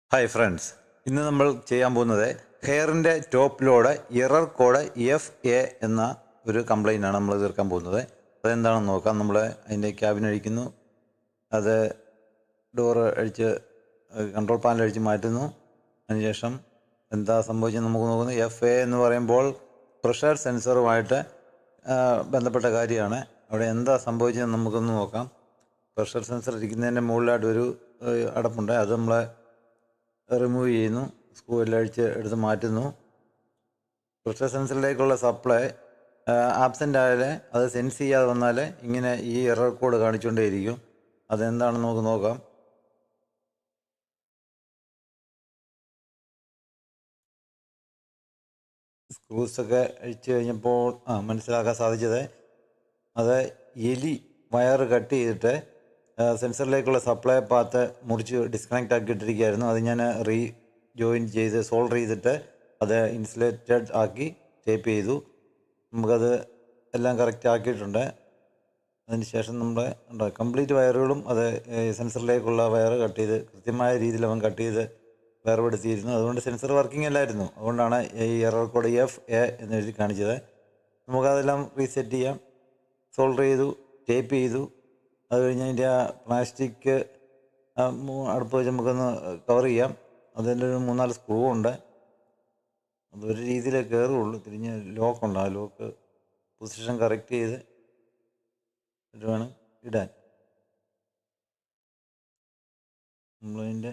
hi friends ഇന്ന് നമ്മൾ ചെയ്യാൻ പോകുന്നത് ഹെയറിൻ്റെ top load error code F A എന്ന ഒരു കംപ്ലൈൻ്റ് ആണ് നമ്മൾ തീർക്കാൻ പോകുന്നത് അതെന്താണെന്ന് നോക്കാം നമ്മൾ അതിൻ്റെ ക്യാബിൻ അഴിക്കുന്നു അത് ഡോറ് അഴിച്ച് കൺട്രോൾ പാനൽ അഴിച്ച് മാറ്റുന്നു അതിനുശേഷം എന്താ സംഭവിച്ചത് നമുക്ക് നോക്കുന്നു എഫ് എ എന്ന് പറയുമ്പോൾ പ്രഷർ സെൻസറുമായിട്ട് ആ, ബന്ധപ്പെട്ട കാര്യമാണ് അവിടെ എന്താ സംഭവിച്ചതെന്ന് നമുക്കൊന്ന് നോക്കാം പ്രഷർ സെൻസർ ഇരിക്കുന്നതിൻ്റെ മുകളിലായിട്ട് ഒരു ഏഹ്, അടപ്പുണ്ട് അത് നമ്മളെ റിമൂവ് ചെയ്യുന്നു സ്ക്രൂ എല്ലാം അഴിച്ച് എടുത്ത് മാറ്റുന്നു പ്രഷർ സെൻസറിലേക്കുള്ള സപ്ലൈ ആബ്സെൻ്റ് ആയാൽ അത് സെൻസ് ചെയ്യാതെ വന്നാൽ ഇങ്ങനെ ഈ എറർ കോഡ് കാണിച്ചുകൊണ്ടേയിരിക്കും അതെന്താണെന്ന് നമുക്ക് നോക്കാം സ്ക്രൂസൊക്കെ അഴിച്ച് കഴിഞ്ഞപ്പോൾ ആ മനസ്സിലാക്കാൻ സാധിച്ചത് അത് എലി വയർ കട്ട് ചെയ്തിട്ട് സെൻസറിലേക്കുള്ള സപ്ലൈ പാത്ത് മുറിച്ച് ഡിസ്കണക്റ്റ് ആക്കി ഇട്ടിരിക്കുകയായിരുന്നു അത് ഞാൻ റീ ജോയിൻ ചെയ്ത് സോൾഡർ ചെയ്തിട്ട് അത് ഇൻസുലേറ്റഡ് ആക്കി ടേപ്പ് ചെയ്തു നമുക്കത് എല്ലാം കറക്റ്റ് ആക്കിയിട്ടുണ്ട് അതിന് ശേഷം നമ്മുടെ കംപ്ലീറ്റ് വയറുകളും അത് സെൻസറിലേക്കുള്ള വയർ കട്ട് ചെയ്ത് കൃത്യമായ രീതിയിൽ അവൻ കട്ട് ചെയ്ത് വേർപെടുത്തിയിരുന്നു അതുകൊണ്ട് സെൻസർ വർക്കിംഗ് അല്ലായിരുന്നു അതുകൊണ്ടാണ് ഈ എറർ കോഡ് എഫ് എ എന്ന് എഴുതി കാണിച്ചത് നമുക്കതെല്ലാം റീസെറ്റ് ചെയ്യാം സോൾഡർ ചെയ്തു ടേപ്പ് ചെയ്തു അത് കഴിഞ്ഞ് അതിൻ്റെ ആ പ്ലാസ്റ്റിക് അടുപ്പ് വെച്ച് നമുക്കൊന്ന് കവർ ചെയ്യാം അതിൻ്റെ ഒരു മൂന്നാല് സ്ക്രൂ ഉണ്ട് അതൊരു രീതിയിലേ കയറുള്ളൂ തിരിഞ്ഞ് ലോക്കുണ്ട് ആ ലോക്ക് പൊസിഷൻ കറക്റ്റ് ചെയ്ത് എന്നിട്ട് വേണം ഇടാൻ നമ്മളതിൻ്റെ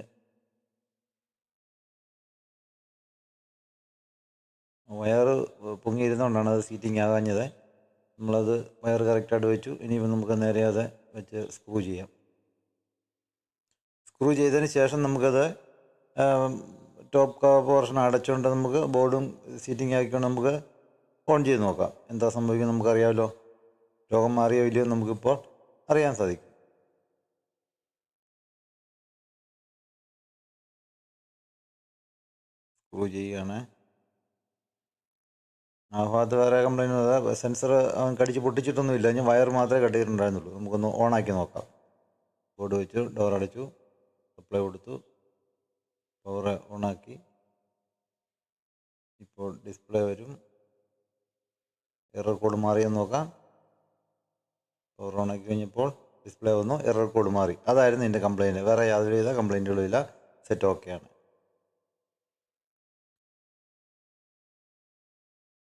വയർ പൊങ്ങിയിരുന്നുകൊണ്ടാണ് അത് സീറ്റിംഗ് ആകാഞ്ഞത് നമ്മളത് വയർ കറക്റ്റായിട്ട് വെച്ചു ഇനിയിപ്പോൾ നമുക്ക് നേരെ അത് വെച്ച് സ്ക്രൂ ചെയ്യാം സ്ക്രൂ ചെയ്തതിന് ശേഷം നമുക്കത് ടോപ്പ് പോർഷൻ അടച്ചുകൊണ്ട് നമുക്ക് ബോർഡും സീറ്റിംഗ് ആക്കിക്കൊണ്ട് നമുക്ക് ഓൺ ചെയ്ത് നോക്കാം എന്താ സംഭവിക്കുന്നത് നമുക്കറിയാമല്ലോ രോഗം മാറിയോ ഇല്ലയോ എന്ന് നമുക്കിപ്പോൾ അറിയാൻ സാധിക്കും സ്ക്രൂ ചെയ്യുകയാണ് ആ ഭാഗത്ത് വേറെ കംപ്ലൈൻറ്റ് സെൻസർ അവൻ കടിച്ച് പൊട്ടിച്ചിട്ടൊന്നുമില്ല ഞാൻ വയർ മാത്രമേ കട്ട് ചെയ്തിട്ടുണ്ടായിരുന്നുള്ളൂ നമുക്കൊന്ന് ഓണാക്കി നോക്കാം ബോർഡ് വെച്ചു ഡോർ അടച്ചു സപ്ലൈ കൊടുത്തു പവർ ഓണാക്കി ഇപ്പോൾ ഡിസ്പ്ലേ വരും എറർ കോഡ് മാറിയെന്ന് നോക്കാം പവർ ഓണാക്കി കഴിഞ്ഞപ്പോൾ ഡിസ്പ്ലേ വന്നു എറർ കോഡ് മാറി അതായിരുന്നു എൻ്റെ കംപ്ലൈൻറ്റ് വേറെ യാതൊരു വിധ കംപ്ലൈൻറ്റുകളും ഇല്ല സെറ്റ് ഓക്കെയാണ്